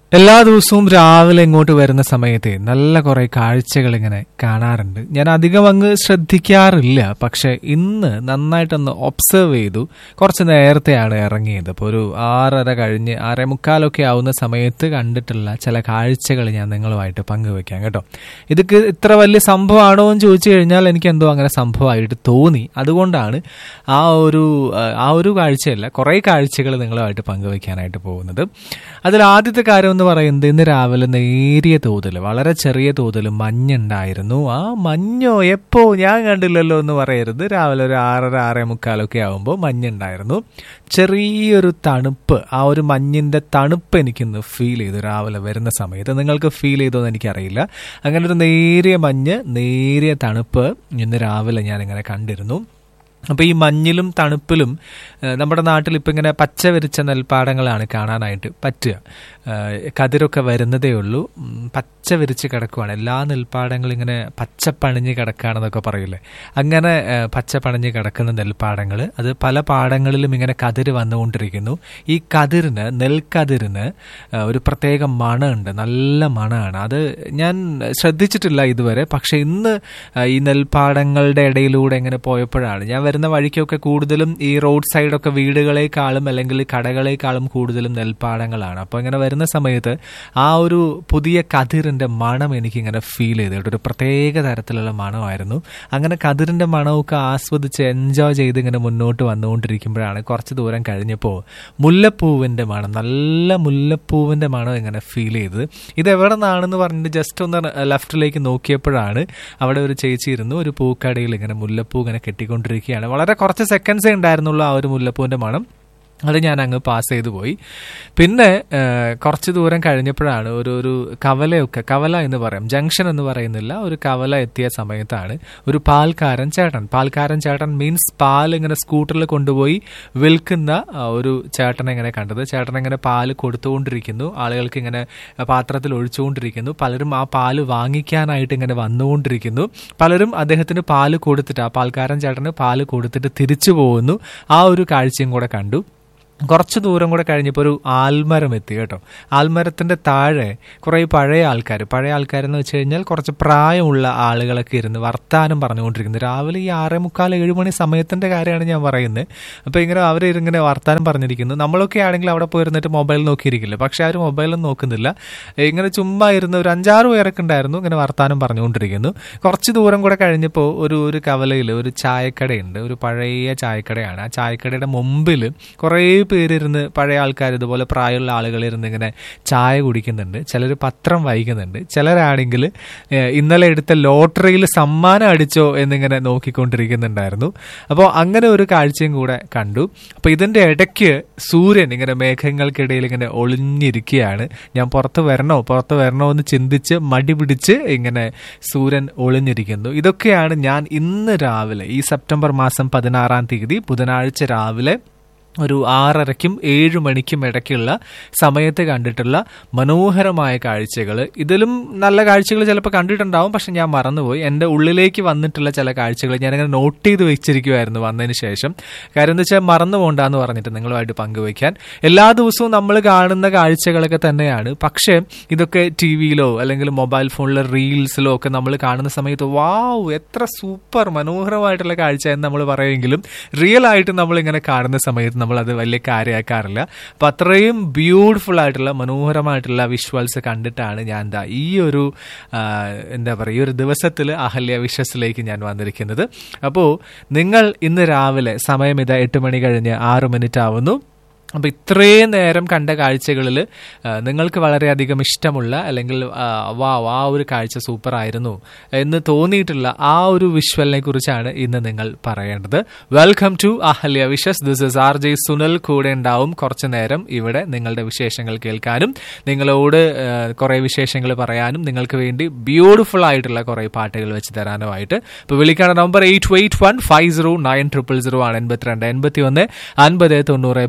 എല്ലാ ദിവസവും രാവിലെ ഇങ്ങോട്ട് വരുന്ന സമയത്ത് നല്ല കുറെ കാഴ്ചകൾ ഇങ്ങനെ കാണാറുണ്ട് ഞാൻ അധികം അങ്ങ് ശ്രദ്ധിക്കാറില്ല പക്ഷെ ഇന്ന് നന്നായിട്ടൊന്ന് ഒബ്സർവ് ചെയ്തു കുറച്ച് നേരത്തെയാണ് ഇറങ്ങിയത് അപ്പോൾ ഒരു ആറര കഴിഞ്ഞ് ആറേ മുക്കാലൊക്കെ ആവുന്ന സമയത്ത് കണ്ടിട്ടുള്ള ചില കാഴ്ചകൾ ഞാൻ നിങ്ങളുമായിട്ട് പങ്കുവെക്കാം കേട്ടോ ഇതൊക്കെ ഇത്ര വലിയ സംഭവമാണോ എന്ന് ചോദിച്ചു കഴിഞ്ഞാൽ എനിക്ക് എന്തോ അങ്ങനെ സംഭവമായിട്ട് തോന്നി അതുകൊണ്ടാണ് ആ ഒരു ആ ഒരു കാഴ്ചയല്ല കുറേ കാഴ്ചകൾ നിങ്ങളുമായിട്ട് പങ്കുവെക്കാനായിട്ട് പോകുന്നത് അതിൽ ആദ്യത്തെ കാര്യം എന്ന് പറയുന്നത് ഇന്ന് രാവിലെ നേരിയ തോതിൽ വളരെ ചെറിയ തോതിൽ മഞ്ഞുണ്ടായിരുന്നു ആ മഞ്ഞോ എപ്പോ ഞാൻ കണ്ടില്ലല്ലോ എന്ന് പറയരുത് രാവിലെ ഒരു ആറര ആറേ മുക്കാലൊക്കെ ആകുമ്പോൾ മഞ്ഞുണ്ടായിരുന്നു ചെറിയൊരു തണുപ്പ് ആ ഒരു മഞ്ഞിന്റെ തണുപ്പ് എനിക്കിന്ന് ഫീൽ ചെയ്തു രാവിലെ വരുന്ന സമയത്ത് നിങ്ങൾക്ക് ഫീൽ ചെയ്തോ എന്ന് എനിക്കറിയില്ല അങ്ങനെ ഒരു നേരിയ മഞ്ഞ് നേരിയ തണുപ്പ് ഇന്ന് രാവിലെ ഞാൻ ഇങ്ങനെ കണ്ടിരുന്നു അപ്പോൾ ഈ മഞ്ഞിലും തണുപ്പിലും നമ്മുടെ നാട്ടിൽ ഇപ്പം ഇങ്ങനെ പച്ച വിരിച്ച നെൽപ്പാടങ്ങളാണ് കാണാനായിട്ട് പറ്റുക കതിരൊക്കെ വരുന്നതേ ഉള്ളൂ പച്ച വിരിച്ച് കിടക്കുവാണ് എല്ലാ നെൽപ്പാടങ്ങളും ഇങ്ങനെ പച്ചപ്പണിഞ്ഞ് കിടക്കുകയാണെന്നൊക്കെ പറയില്ലേ അങ്ങനെ പച്ച പണിഞ്ഞ് കിടക്കുന്ന നെൽപ്പാടങ്ങൾ അത് പല പാടങ്ങളിലും ഇങ്ങനെ കതിര് വന്നുകൊണ്ടിരിക്കുന്നു ഈ കതിരിന് നെൽക്കതിരിന് ഒരു പ്രത്യേക മണമുണ്ട് നല്ല മണമാണ് അത് ഞാൻ ശ്രദ്ധിച്ചിട്ടില്ല ഇതുവരെ പക്ഷെ ഇന്ന് ഈ നെൽപ്പാടങ്ങളുടെ ഇടയിലൂടെ ഇങ്ങനെ പോയപ്പോഴാണ് ഞാൻ വരുന്ന വഴിക്കൊക്കെ കൂടുതലും ഈ റോഡ് സൈഡൊക്കെ വീടുകളെക്കാളും അല്ലെങ്കിൽ കടകളെക്കാളും കൂടുതലും നെൽപ്പാടങ്ങളാണ് അപ്പോൾ ഇങ്ങനെ വരുന്ന സമയത്ത് ആ ഒരു പുതിയ കതിറിന്റെ മണം എനിക്കിങ്ങനെ ഫീൽ ചെയ്തു കേട്ടോ ഒരു പ്രത്യേക തരത്തിലുള്ള മണമായിരുന്നു അങ്ങനെ കതിറിന്റെ മണമൊക്കെ ആസ്വദിച്ച് എൻജോയ് ചെയ്ത് ഇങ്ങനെ മുന്നോട്ട് വന്നുകൊണ്ടിരിക്കുമ്പോഴാണ് കുറച്ച് ദൂരം കഴിഞ്ഞപ്പോൾ മുല്ലപ്പൂവിന്റെ മണം നല്ല മുല്ലപ്പൂവിന്റെ മണം ഇങ്ങനെ ഫീൽ ചെയ്തത് ഇത് എവിടെ നിന്നാണെന്ന് പറഞ്ഞിട്ട് ജസ്റ്റ് ഒന്ന് ലെഫ്റ്റിലേക്ക് നോക്കിയപ്പോഴാണ് അവിടെ ഒരു ചേച്ചി ഇരുന്നു ഒരു പൂക്കടയിൽ ഇങ്ങനെ മുല്ലപ്പൂ ഇങ്ങനെ കെട്ടിക്കൊണ്ടിരിക്കുകയാണ് വളരെ കുറച്ച് സെക്കൻഡ്സേ ഉണ്ടായിരുന്നുള്ളൂ ആ ഒരു മുല്ലപ്പൂവിന്റെ മണം അത് ഞാൻ അങ്ങ് പാസ് ചെയ്തു പോയി പിന്നെ കുറച്ച് ദൂരം കഴിഞ്ഞപ്പോഴാണ് ഒരു ഒരു കവലയൊക്കെ കവല എന്ന് പറയാം ജംഗ്ഷൻ എന്ന് പറയുന്നില്ല ഒരു കവല എത്തിയ സമയത്താണ് ഒരു പാൽക്കാരൻ ചേട്ടൻ പാൽക്കാരൻ ചേട്ടൻ മീൻസ് പാൽ ഇങ്ങനെ സ്കൂട്ടറിൽ കൊണ്ടുപോയി വിൽക്കുന്ന ഒരു ചേട്ടനെ ഇങ്ങനെ കണ്ടത് ചേട്ടൻ ഇങ്ങനെ പാല് കൊടുത്തുകൊണ്ടിരിക്കുന്നു ആളുകൾക്ക് ഇങ്ങനെ പാത്രത്തിൽ ഒഴിച്ചുകൊണ്ടിരിക്കുന്നു പലരും ആ പാല് വാങ്ങിക്കാനായിട്ട് ഇങ്ങനെ വന്നുകൊണ്ടിരിക്കുന്നു പലരും അദ്ദേഹത്തിന് പാല് കൊടുത്തിട്ട് ആ പാൽക്കാരൻ ചേട്ടന് പാല് കൊടുത്തിട്ട് തിരിച്ചു പോകുന്നു ആ ഒരു കാഴ്ചയും കൂടെ കണ്ടു കുറച്ച് ദൂരം കൂടെ കഴിഞ്ഞപ്പോൾ ഒരു ആൽമരം എത്തി കേട്ടോ ആൽമരത്തിന്റെ താഴെ കുറേ പഴയ ആൾക്കാർ പഴയ ആൾക്കാരെന്ന് വെച്ച് കഴിഞ്ഞാൽ കുറച്ച് പ്രായമുള്ള ആളുകളൊക്കെ ഇരുന്ന് വർത്താനം പറഞ്ഞുകൊണ്ടിരിക്കുന്നത് രാവിലെ ഈ ആറേ മുക്കാൽ ഏഴ് മണി സമയത്തിന്റെ കാര്യമാണ് ഞാൻ പറയുന്നത് അപ്പോൾ ഇങ്ങനെ അവർ ഇങ്ങനെ വർത്താനം പറഞ്ഞിരിക്കുന്നു നമ്മളൊക്കെ ആണെങ്കിൽ അവിടെ പോയിരുന്നിട്ട് മൊബൈൽ നോക്കിയിരിക്കില്ല പക്ഷെ ആരും മൊബൈലൊന്നും നോക്കുന്നില്ല ഇങ്ങനെ ചുമ്മാ ഇരുന്ന് ഒരു അഞ്ചാറ് പേരൊക്കെ ഉണ്ടായിരുന്നു ഇങ്ങനെ വർത്താനം പറഞ്ഞുകൊണ്ടിരിക്കുന്നു കുറച്ച് ദൂരം കൂടെ കഴിഞ്ഞപ്പോൾ ഒരു ഒരു കവലയിൽ ഒരു ചായക്കടയുണ്ട് ഒരു പഴയ ചായക്കടയാണ് ആ ചായക്കടയുടെ മുമ്പിൽ കുറേ പേരിരുന്ന് പഴയ ആൾക്കാർ ഇതുപോലെ പ്രായമുള്ള ആളുകൾ ഇരുന്ന് ഇങ്ങനെ ചായ കുടിക്കുന്നുണ്ട് ചിലർ പത്രം വായിക്കുന്നുണ്ട് ചിലരാണെങ്കിൽ ഇന്നലെ എടുത്ത ലോട്ടറിയിൽ സമ്മാനം അടിച്ചോ എന്നിങ്ങനെ നോക്കിക്കൊണ്ടിരിക്കുന്നുണ്ടായിരുന്നു അപ്പോൾ അങ്ങനെ ഒരു കാഴ്ചയും കൂടെ കണ്ടു അപ്പോൾ ഇതിന്റെ ഇടയ്ക്ക് സൂര്യൻ ഇങ്ങനെ മേഘങ്ങൾക്കിടയിൽ ഇങ്ങനെ ഒളിഞ്ഞിരിക്കുകയാണ് ഞാൻ പുറത്ത് വരണോ പുറത്ത് വരണോ എന്ന് ചിന്തിച്ച് മടി പിടിച്ച് ഇങ്ങനെ സൂര്യൻ ഒളിഞ്ഞിരിക്കുന്നു ഇതൊക്കെയാണ് ഞാൻ ഇന്ന് രാവിലെ ഈ സെപ്റ്റംബർ മാസം പതിനാറാം തീയതി ബുധനാഴ്ച രാവിലെ ഒരു ആറരയ്ക്കും ഏഴ് മണിക്കും ഇടയ്ക്കുള്ള സമയത്ത് കണ്ടിട്ടുള്ള മനോഹരമായ കാഴ്ചകൾ ഇതിലും നല്ല കാഴ്ചകൾ ചിലപ്പോൾ കണ്ടിട്ടുണ്ടാവും പക്ഷെ ഞാൻ മറന്നുപോയി എൻ്റെ ഉള്ളിലേക്ക് വന്നിട്ടുള്ള ചില കാഴ്ചകൾ ഞാനങ്ങനെ നോട്ട് ചെയ്ത് വെച്ചിരിക്കുമായിരുന്നു വന്നതിന് ശേഷം കാര്യം എന്താ വെച്ചാൽ മറന്നു പോകണ്ടെന്ന് പറഞ്ഞിട്ട് നിങ്ങളുമായിട്ട് പങ്കുവയ്ക്കാൻ എല്ലാ ദിവസവും നമ്മൾ കാണുന്ന കാഴ്ചകളൊക്കെ തന്നെയാണ് പക്ഷേ ഇതൊക്കെ ടി വിയിലോ അല്ലെങ്കിൽ മൊബൈൽ ഫോണിലെ റീൽസിലോ ഒക്കെ നമ്മൾ കാണുന്ന സമയത്ത് വാവ് എത്ര സൂപ്പർ മനോഹരമായിട്ടുള്ള കാഴ്ച എന്ന് നമ്മൾ പറയുമെങ്കിലും റിയൽ ആയിട്ട് നമ്മൾ ഇങ്ങനെ കാണുന്ന സമയത്ത് നമ്മൾ അത് വലിയ കാര്യമാക്കാറില്ല അപ്പൊ അത്രയും ബ്യൂട്ടിഫുൾ ആയിട്ടുള്ള മനോഹരമായിട്ടുള്ള വിഷ്വൽസ് കണ്ടിട്ടാണ് ഞാൻ എന്താ ഈ ഒരു എന്താ പറയുക ഈ ഒരു ദിവസത്തിൽ അഹല്യ വിഷസിലേക്ക് ഞാൻ വന്നിരിക്കുന്നത് അപ്പോൾ നിങ്ങൾ ഇന്ന് രാവിലെ സമയം ഇതാ എട്ട് മണി കഴിഞ്ഞ് ആറ് മിനിറ്റ് ആവുന്നു അപ്പോൾ ഇത്രയും നേരം കണ്ട കാഴ്ചകളിൽ നിങ്ങൾക്ക് വളരെയധികം ഇഷ്ടമുള്ള അല്ലെങ്കിൽ വാ ആ ഒരു കാഴ്ച സൂപ്പർ ആയിരുന്നു എന്ന് തോന്നിയിട്ടുള്ള ആ ഒരു വിഷ്വലിനെ കുറിച്ചാണ് ഇന്ന് നിങ്ങൾ പറയേണ്ടത് welcome to Ahalya wishes this is R J Sunal കൂടെ ഉണ്ടാവും കുറച്ചു നേരം ഇവിടെ നിങ്ങളുടെ വിശേഷങ്ങൾ കേൾക്കാനും നിങ്ങളോട് കുറേ വിശേഷങ്ങൾ പറയാനും നിങ്ങൾക്ക് വേണ്ടി ബ്യൂട്ടിഫുൾ ആയിട്ടുള്ള കുറേ പാട്ടുകൾ വെച്ച് തരാനുമായിട്ട് ഇപ്പോൾ വിളിക്കാണ് number eight eight one five zero nine triple zero ആണ് എൺപത്തിരണ്ട് എൺപത്തി ഒന്ന് അൻപത് തൊണ്ണൂറ് പൂജ്യം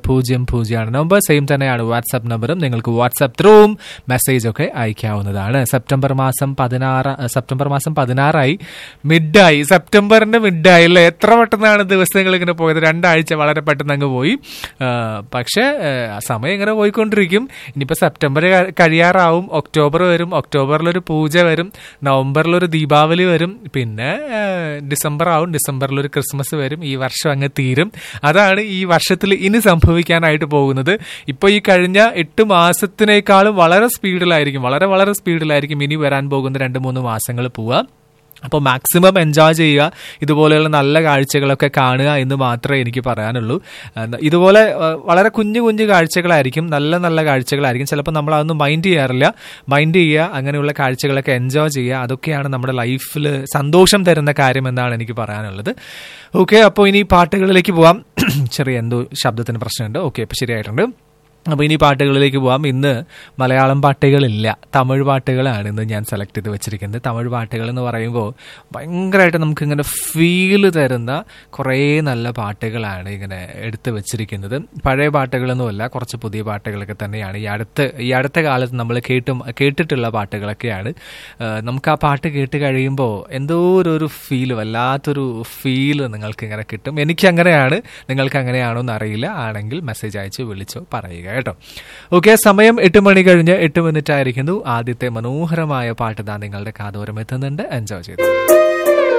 പൂജ്യമാണ് നമ്പർ സെയിം തന്നെയാണ് വാട്സാപ്പ് നമ്പറും നിങ്ങൾക്ക് വാട്സാപ്പ് ത്രൂവും മെസ്സേജ് ഒക്കെ അയക്കാവുന്നതാണ് സെപ്റ്റംബർ മാസം പതിനാറ് സെപ്റ്റംബർ മാസം പതിനാറായി മിഡായി സെപ്റ്റംബറിന്റെ മിഡായി അല്ലേ എത്ര പെട്ടെന്നാണ് ദിവസങ്ങൾ ഇങ്ങനെ പോയത് രണ്ടാഴ്ച വളരെ പെട്ടെന്ന് അങ്ങ് പോയി ആ, പക്ഷേ ആ, സമയം ഇങ്ങനെ പോയിക്കൊണ്ടിരിക്കും ഇനിയിപ്പോൾ സെപ്റ്റംബർ ക- കഴിയാറാവും ഒക്ടോബർ വരും ഒക്ടോബറിലൊരു പൂജ വരും നവംബറിലൊരു ദീപാവലി വരും പിന്നെ ആ, ഡിസംബർ ആവും ഡിസംബറിൽ ഒരു ക്രിസ്മസ് വരും ഈ വർഷം അങ്ങ് തീരും അതാണ് ഈ വർഷത്തിൽ ഇനി സംഭവിക്കാനായിട്ട് പോകുന്നത് ഇപ്പോൾ ഈ കഴിഞ്ഞ എട്ട് മാസത്തിനേക്കാളും വളരെ സ്പീഡിലായിരിക്കും വളരെ വളരെ സ്പീഡിലായിരിക്കും ഇനി വരാൻ പോകുന്ന രണ്ട് മൂന്ന് മാസങ്ങൾ പോവുക അപ്പോൾ മാക്സിമം എൻജോയ് ചെയ്യുക ഇതുപോലെയുള്ള നല്ല കാഴ്ചകളൊക്കെ കാണുക എന്ന് മാത്രമേ എനിക്ക് പറയാനുള്ളൂ ആ, ഇതുപോലെ ആ, വളരെ കുഞ്ഞു കുഞ്ഞു കാഴ്ചകളായിരിക്കും നല്ല നല്ല കാഴ്ചകളായിരിക്കും ചിലപ്പോൾ നമ്മൾ അതൊന്നും മൈൻഡ് ചെയ്യാറില്ല മൈൻഡ് ചെയ്യുക അങ്ങനെയുള്ള കാഴ്ചകളൊക്കെ എൻജോയ് ചെയ്യുക അതൊക്കെയാണ് നമ്മുടെ ലൈഫിൽ സന്തോഷം തരുന്ന കാര്യം എന്നാണ് എനിക്ക് പറയാനുള്ളത് ഓക്കെ അപ്പോൾ ഇനി പാട്ടുകളിലേക്ക് പോവാം ചെറിയ എന്തോ ശബ്ദത്തിന് പ്രശ്നമുണ്ട് ഓക്കെ അപ്പോൾ ശരിയായിട്ടുണ്ട് അപ്പോൾ ഇനി പാട്ടുകളിലേക്ക് പോവാം ഇന്ന് മലയാളം പാട്ടുകളില്ല തമിഴ് പാട്ടുകളാണ് ഇന്ന് ഞാൻ സെലക്ട് ചെയ്ത് വെച്ചിരിക്കുന്നത് തമിഴ് പാട്ടുകൾ എന്ന് പറയുമ്പോൾ ഭയങ്കരമായിട്ട് നമുക്കിങ്ങനെ ഫീല് തരുന്ന കുറേ നല്ല പാട്ടുകളാണ് ഇങ്ങനെ എടുത്ത് വെച്ചിരിക്കുന്നത് പഴയ പാട്ടുകളൊന്നുമല്ല കുറച്ച് പുതിയ പാട്ടുകളൊക്കെ തന്നെയാണ് ഈ അടുത്ത് ഈ അടുത്ത കാലത്ത് നമ്മൾ കേട്ടും കേട്ടിട്ടുള്ള പാട്ടുകളൊക്കെയാണ് ആ, നമുക്ക് ആ പാട്ട് കേട്ട് കഴിയുമ്പോൾ എന്തോ ഒരു ഒരു ഫീല് വല്ലാത്തൊരു ഫീല് നിങ്ങൾക്ക് ഇങ്ങനെ കിട്ടും എനിക്ക് അങ്ങനെയാണ് നിങ്ങൾക്ക് അങ്ങനെയാണോ എന്ന് അറിയില്ല ആണെങ്കിൽ മെസ്സേജ് അയച്ച് വിളിച്ചോ പറയുക കേട്ടോ ഓക്കെ സമയം എട്ട് മണി കഴിഞ്ഞ് എട്ട് മിനിറ്റ് ആയിരിക്കുന്നു ആദ്യത്തെ മനോഹരമായ പാട്ട് താ നിങ്ങളുടെ കാതോരം എത്തുന്നുണ്ട് എൻജോയ് ചെയ്തു